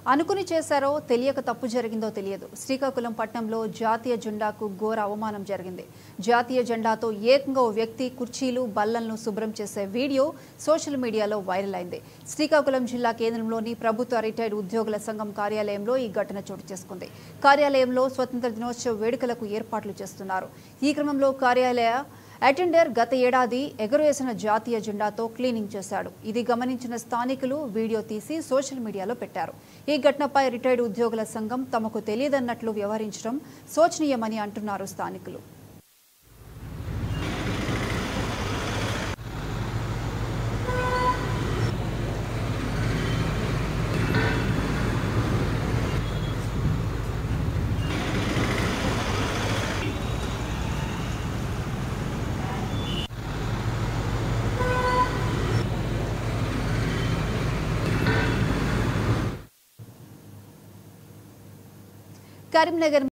అనుకుని చేశారో తెలియక తప్పు జరిగిందో తెలియదు శ్రీకాకుళం పట్టణంలో జాతీయ జెండాకు ఘోర అవమానం జరిగింది జాతీయ జెండాతో ఏకంగా ఓ వ్యక్తి కుర్చీలు బల్లలను శుభ్రం చేసే వీడియో సోషల్ మీడియాలో వైరల్ అయింది శ్రీకాకుళం జిల్లా కేంద్రంలోని ప్రభుత్వ రిటైర్డ్ ఉద్యోగుల సంఘం కార్యాలయంలో ఈ ఘటన చోటు చేసుకుంది కార్యాలయంలో స్వతంత్ర దినోత్సవ వేడుకలకు ఏర్పాట్లు చేస్తున్నారు ఈ క్రమంలో కార్యాలయ అటెండర్ గత ఏడాది ఎగురవేసిన జాతీయ జెండాతో క్లీనింగ్ చేశాడు ఇది గమనించిన స్థానికులు వీడియో తీసి సోషల్ మీడియాలో పెట్టారు ఈ ఘటనపై రిటైర్డ్ ఉద్యోగుల సంఘం తమకు తెలియదన్నట్లు వ్యవహరించడం శోచనీయమని అంటున్నారు స్థానికులు కరీంనగర్